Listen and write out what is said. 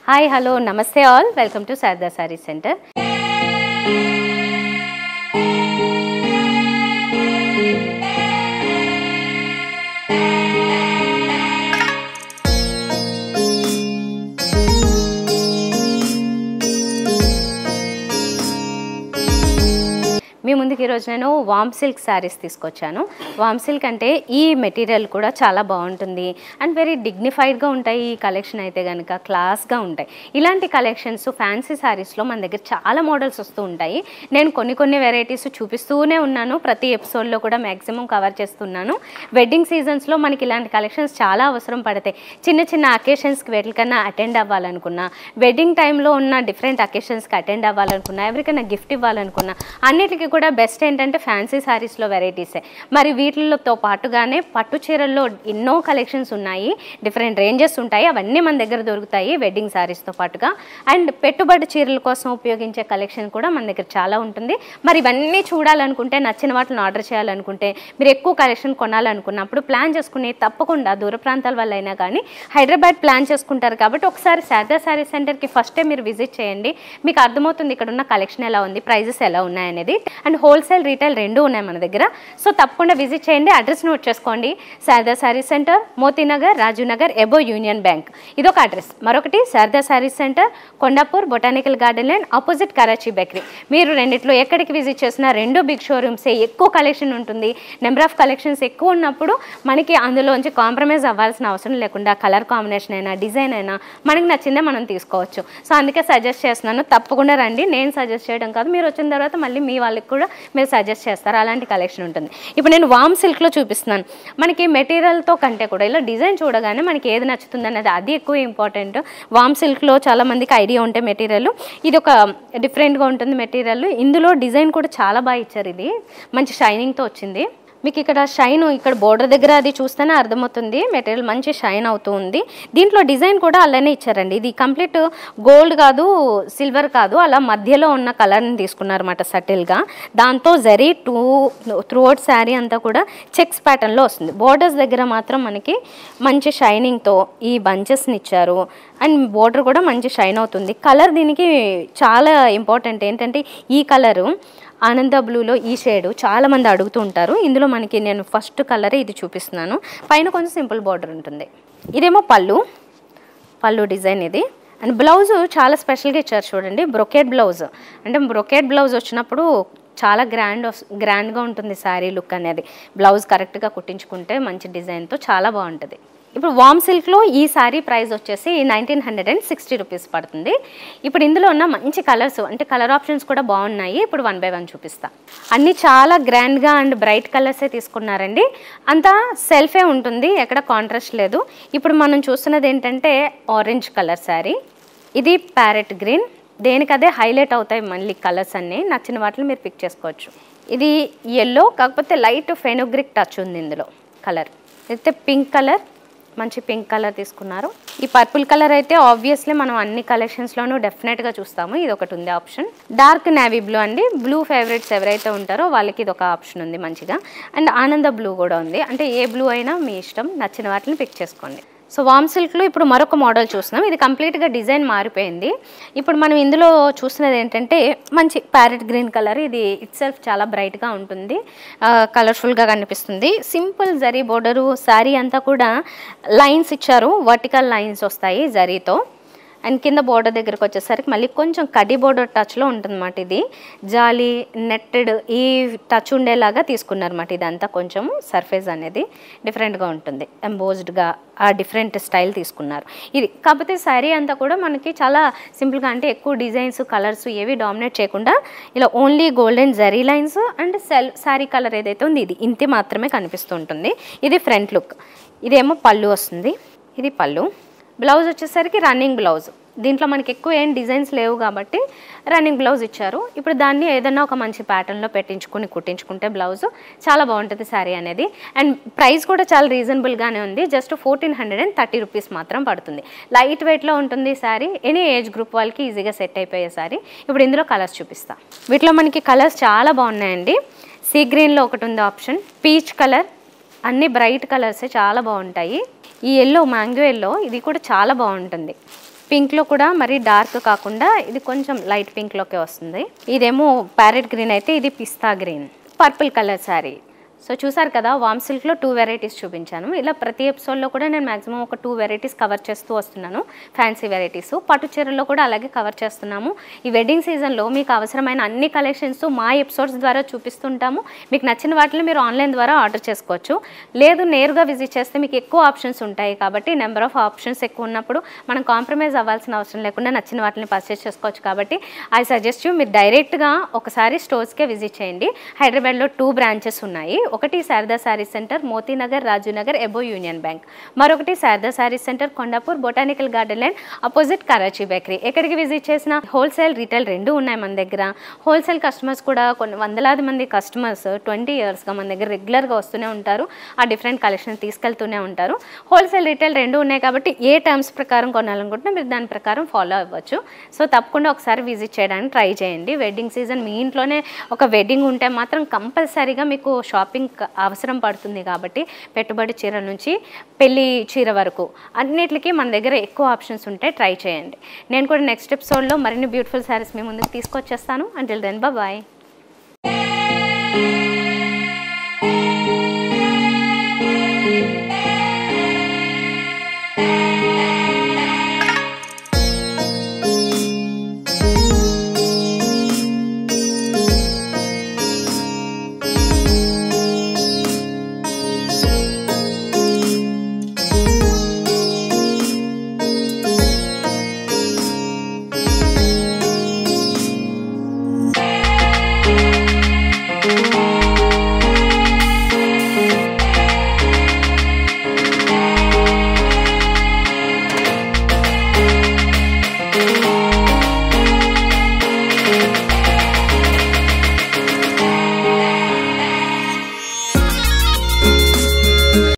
hi hello namaste all welcome to Sharada sari centre మీ ముందుకు ఈరోజు నేను వామ్ సిల్క్ శారీస్ తీసుకొచ్చాను వామ్ సిల్క్ అంటే ఈ మెటీరియల్ కూడా చాలా బాగుంటుంది అండ్ వెరీ డిగ్నిఫైడ్గా ఉంటాయి ఈ కలెక్షన్ అయితే కనుక క్లాస్గా ఉంటాయి ఇలాంటి కలెక్షన్స్ ఫ్యాన్సీ శారీస్లో మన దగ్గర చాలా మోడల్స్ వస్తూ ఉంటాయి నేను కొన్ని కొన్ని వెరైటీస్ చూపిస్తూనే ఉన్నాను ప్రతి ఎపిసోడ్లో కూడా మ్యాక్సిమం కవర్ చేస్తున్నాను వెడ్డింగ్ సీజన్స్లో మనకి ఇలాంటి కలెక్షన్స్ చాలా అవసరం పడతాయి చిన్న చిన్న అకేషన్స్కి వేటికన్నా అటెండ్ అవ్వాలనుకున్నా వెడ్డింగ్ టైంలో ఉన్న డిఫరెంట్ అకేషన్స్కి అటెండ్ అవ్వాలనుకున్నా ఎవరికైనా గిఫ్ట్ ఇవ్వాలనుకున్నా అన్నిటికీ కూడా బెస్ట్ ఏంటంటే ఫ్యాన్సీ శారీస్లో వెరైటీసే మరి వీటితో పాటుగానే పట్టు చీరల్లో ఎన్నో కలెక్షన్స్ ఉన్నాయి డిఫరెంట్ రేంజెస్ ఉంటాయి అవన్నీ మన దగ్గర దొరుకుతాయి వెడ్డింగ్ శారీస్తో పాటుగా అండ్ పెట్టుబడి చీరల కోసం ఉపయోగించే కలెక్షన్ కూడా మన దగ్గర చాలా ఉంటుంది మరి ఇవన్నీ చూడాలనుకుంటే నచ్చిన వాటిని ఆర్డర్ చేయాలనుకుంటే మీరు ఎక్కువ కలెక్షన్ కొనాలనుకున్నప్పుడు ప్లాన్ చేసుకుని తప్పకుండా దూర ప్రాంతాల వల్ల అయినా కానీ హైదరాబాద్ ప్లాన్ చేసుకుంటారు కాబట్టి ఒకసారి శారదా శారీ సెంటర్కి ఫస్టే మీరు విజిట్ చేయండి మీకు అర్థమవుతుంది ఇక్కడ ఉన్న కలెక్షన్ ఎలా ఉంది ప్రైజెస్ ఎలా ఉన్నాయనేది అండ్ హోల్సేల్ రీటైల్ రెండు ఉన్నాయి మన దగ్గర సో తప్పకుండా విజిట్ చేయండి అడ్రస్ నోట్ చేసుకోండి Sharada sari centre Motinagar Rajivnagar above union bank ఇదొక అడ్రస్ మరొకటి Sharada sari centre Kondapur botanical garden lane opposite Karachi bakery మీరు రెండిట్లో ఎక్కడికి విజిట్ చేసినా రెండు బిగ్ షోరూమ్సే ఎక్కువ కలెక్షన్ ఉంటుంది నెంబర్ ఆఫ్ కలెక్షన్స్ ఎక్కువ ఉన్నప్పుడు మనకి అందులోంచి కాంప్రమైజ్ అవ్వాల్సిన అవసరం లేకుండా కలర్ కాంబినేషన్ అయినా డిజైన్ అయినా మనకి నచ్చిందే మనం తీసుకోవచ్చు సో అందుకే సజెస్ట్ చేస్తున్నాను తప్పకుండా రండి నేను సజెస్ట్ చేయడం కాదు మీరు వచ్చిన తర్వాత మళ్ళీ మీ వాళ్ళకి కూడా మీరు సజెస్ట్ చేస్తారు అలాంటి కలెక్షన్ ఉంటుంది ఇప్పుడు నేను వామ్ సిల్క్లో చూపిస్తున్నాను మనకి మెటీరియల్తో కంటే కూడా ఇలా డిజైన్ చూడగానే మనకి ఏది నచ్చుతుంది అనేది అది ఎక్కువ ఇంపార్టెంట్ వామ్ సిల్క్లో చాలా మందికి ఐడియా ఉంటే మెటీరియల్ ఇది ఒక డిఫరెంట్గా ఉంటుంది మెటీరియల్ ఇందులో డిజైన్ కూడా చాలా బాగా ఇచ్చారు ఇది మంచి షైనింగ్తో వచ్చింది మీకు ఇక్కడ షైన్ ఇక్కడ బోర్డర్ దగ్గర అది చూస్తేనే అర్థమవుతుంది మెటీరియల్ మంచి షైన్ అవుతూ ఉంది దీంట్లో డిజైన్ కూడా అలానే ఇచ్చారండి ఇది కంప్లీట్ గోల్డ్ కాదు సిల్వర్ కాదు అలా మధ్యలో ఉన్న కలర్ని తీసుకున్నారన్నమాట సటిల్గా దాంతో జరీ టూ త్రూఅవుట్ శారీ అంతా కూడా చెక్స్ ప్యాటర్న్లో వస్తుంది బోర్డర్స్ దగ్గర మాత్రం మనకి మంచి షైనింగ్తో ఈ బంచెస్ని ఇచ్చారు అండ్ బోర్డర్ కూడా మంచి షైన్ అవుతుంది కలర్ దీనికి చాలా ఇంపార్టెంట్ ఏంటంటే ఈ కలరు ఆనంద బ్లూలో ఈ షేడ్ చాలా మంది అడుగుతూ ఉంటారు ఇందులో మనకి నేను ఫస్ట్ కలరే ఇది చూపిస్తున్నాను పైన కొంచెం సింపుల్ బార్డర్ ఉంటుంది ఇదేమో పళ్ళు పళ్ళు డిజైన్ ఇది అండ్ బ్లౌజ్ చాలా స్పెషల్గా ఇచ్చారు చూడండి బ్రొకేట్ బ్లౌజ్ అంటే బ్రొకేట్ బ్లౌజ్ వచ్చినప్పుడు చాలా గ్రాండ్ గ్రాండ్గా ఉంటుంది శారీ లుక్ అనేది బ్లౌజ్ కరెక్ట్గా కుట్టించుకుంటే మంచి డిజైన్తో చాలా బాగుంటుంది ఇప్పుడు వామ్ సిల్క్లో ఈ శారీ ప్రైస్ వచ్చేసి nineteen hundred and sixty rupees పడుతుంది ఇప్పుడు ఇందులో ఉన్న మంచి కలర్స్ అంటే కలర్ ఆప్షన్స్ కూడా బాగున్నాయి ఇప్పుడు వన్ బై వన్ చూపిస్తా అన్నీ చాలా గ్రాండ్గా అండ్ బ్రైట్ కలర్సే తీసుకున్నారండి అంతా సెల్ఫే ఉంటుంది ఎక్కడ కాంట్రాస్ట్ లేదు ఇప్పుడు మనం చూస్తున్నది ఏంటంటే ఆరెంజ్ కలర్ శారీ ఇది ప్యారెట్ గ్రీన్ దేనికదే హైలైట్ అవుతాయి మళ్ళీ కలర్స్ అన్నీ నచ్చిన వాటిని మీరు పిక్ చేసుకోవచ్చు ఇది ఎల్లో కాకపోతే లైట్ ఫెనోగ్రిక్ టచ్ ఉంది ఇందులో కలర్ అయితే పింక్ కలర్ మంచి పింక్ కలర్ తీసుకున్నారు ఈ పర్పుల్ కలర్ అయితే ఆబ్వియస్లీ మనం అన్ని కలెక్షన్స్లోనూ డెఫినెట్గా చూస్తాము ఇది ఒకటి ఉంది ఆప్షన్ డార్క్ నేవీ బ్లూ అండి బ్లూ ఫేవరెట్స్ ఎవరైతే ఉంటారో వాళ్ళకి ఇది ఒక ఆప్షన్ ఉంది మంచిగా అండ్ ఆనంద బ్లూ కూడా ఉంది అంటే ఏ బ్లూ అయినా మీ ఇష్టం నచ్చిన వాటిని పిక్ చేసుకోండి సో వామ్ సిల్క్లో ఇప్పుడు మరొక మోడల్ చూస్తున్నాం ఇది కంప్లీట్గా డిజైన్ మారిపోయింది ఇప్పుడు మనం ఇందులో చూస్తున్నది ఏంటంటే మంచి ప్యారెట్ గ్రీన్ కలర్ ఇది ఇట్ సెల్ఫ్ చాలా బ్రైట్గా ఉంటుంది కలర్ఫుల్గా కనిపిస్తుంది సింపుల్ జరీ బోర్డరు శారీ అంతా కూడా లైన్స్ ఇచ్చారు వర్టికల్ లైన్స్ వస్తాయి జరీతో అండ్ కింద బోర్డర్ దగ్గరకు వచ్చేసరికి మళ్ళీ కొంచెం కడి బోర్డర్ టచ్లో ఉంటుందన్నమాట ఇది జాలి నెట్టెడ్ ఈ టచ్ ఉండేలాగా తీసుకున్నారన్నమాట ఇదంతా కొంచెం సర్ఫేస్ అనేది డిఫరెంట్గా ఉంటుంది ఎంబోజ్డ్గా ఆ డిఫరెంట్ స్టైల్ తీసుకున్నారు ఇది కాకపోతే శారీ అంతా కూడా మనకి చాలా సింపుల్గా అంటే ఎక్కువ డిజైన్స్ కలర్స్ ఏవి డామినేట్ చేయకుండా ఇలా only golden zari lines and self sari colour ఏదైతే ఉంది ఇది ఇంతే మాత్రమే కనిపిస్తూ ఉంటుంది ఇది ఫ్రంట్ లుక్ ఇదేమో పళ్ళు వస్తుంది ఇది పళ్ళు బ్లౌజ్ వచ్చేసరికి రన్నింగ్ బ్లౌజ్ దీంట్లో మనకి ఎక్కువ ఏం డిజైన్స్ లేవు కాబట్టి రన్నింగ్ బ్లౌజ్ ఇచ్చారు ఇప్పుడు దాన్ని ఏదైనా ఒక మంచి ప్యాటర్న్లో పెట్టించుకుని కుట్టించుకుంటే బ్లౌజ్ చాలా బాగుంటుంది శారీ అనేది అండ్ ప్రైస్ కూడా చాలా రీజనబుల్గానే ఉంది just fourteen hundred and thirty rupees మాత్రం పడుతుంది లైట్ వెయిట్లో ఉంటుంది శారీ ఎనీ ఏజ్ గ్రూప్ వాళ్ళకి ఈజీగా సెట్ అయిపోయే శారీ ఇప్పుడు ఇందులో కలర్స్ చూపిస్తా వీటిలో మనకి కలర్స్ చాలా బాగున్నాయండి సీ గ్రీన్లో ఒకటి ఉంది ఆప్షన్ పీచ్ కలర్ అన్ని బ్రైట్ కలర్సే చాలా బాగుంటాయి ఈ ఎల్లో మ్యాంగో ఎల్లో ఇది కూడా చాలా బాగుంటుంది పింక్లో కూడా మరీ డార్క్ కాకుండా ఇది కొంచెం లైట్ పింక్లోకే వస్తుంది ఇదేమో ప్యారెట్ గ్రీన్ అయితే ఇది pista green purple colour sari so చూసారు కదా వామ్ సిల్క్లో టూ వెరైటీస్ చూపించాను ఇలా ప్రతి ఎపిసోడ్లో కూడా నేను మాక్సిమం ఒక టూ వెరైటీస్ కవర్ చేస్తూ వస్తున్నాను ఫ్యాన్సీ వెరైటీస్ పట్టు చీరల్లో కూడా అలాగే కవర్ చేస్తున్నాము ఈ వెడ్డింగ్ సీజన్లో మీకు అవసరమైన అన్ని కలెక్షన్స్ మా ఎపిసోడ్స్ ద్వారా చూపిస్తుంటాము మీకు నచ్చిన వాటిని మీరు ఆన్లైన్ ద్వారా ఆర్డర్ చేసుకోవచ్చు లేదు నేరుగా విజిట్ చేస్తే మీకు ఎక్కువ ఆప్షన్స్ ఉంటాయి కాబట్టి నెంబర్ ఆఫ్ ఆప్షన్స్ ఎక్కువ ఉన్నప్పుడు మనం కాంప్రమైజ్ అవ్వాల్సిన అవసరం లేకుండా నచ్చిన వాటిని పర్చేస్ చేసుకోవచ్చు కాబట్టి ఐ సజెస్ట్ యూ మీరు డైరెక్ట్గా ఒకసారి స్టోర్స్కే విజిట్ చేయండి హైదరాబాద్లో టూ బ్రాంచెస్ ఉన్నాయి ఒకటి Sharada sari centre Motinagar Rajunagar above union bank మరొకటి Sharada sari centre Kondapur botanical garden land opposite Karachi bakery ఎక్కడికి విజిట్ చేసినా హోల్సేల్ రీటైల్ రెండు ఉన్నాయి మన దగ్గర హోల్సేల్ కస్టమర్స్ కూడా కొన్ని వందలాది మంది కస్టమర్స్ ట్వంటీ ఇయర్స్గా మన దగ్గర రెగ్యులర్గా వస్తూనే ఉంటారు ఆ డిఫరెంట్ కలెక్షన్ తీసుకెళ్తూనే ఉంటారు హోల్సేల్ రీటైల్ రెండు ఉన్నాయి కాబట్టి ఏ టర్మ్స్ ప్రకారం కొనాలనుకుంటున్నా మీరు దాని ప్రకారం ఫాలో అవ్వచ్చు సో తప్పకుండా ఒకసారి విజిట్ చేయడానికి ట్రై చేయండి వెడ్డింగ్ సీజన్ మీ ఇంట్లోనే ఒక వెడ్డింగ్ ఉంటే మాత్రం కంపల్సరీగా మీకు షాపింగ్ క- అవసరం పడుతుంది కాబట్టి పెట్టుబడి చీర నుంచి పెళ్లి చీర వరకు అన్నిటికీ మన దగ్గర ఎక్కువ ఆప్షన్స్ ఉంటే ట్రై చేయండి నేను కూడా నెక్స్ట్ ఎపిసోడ్లో మరిన్ని బ్యూటిఫుల్ శారీస్ మీ ముందుకు తీసుకొచ్చేస్తాను అంటిల్ దెన్ బాయ్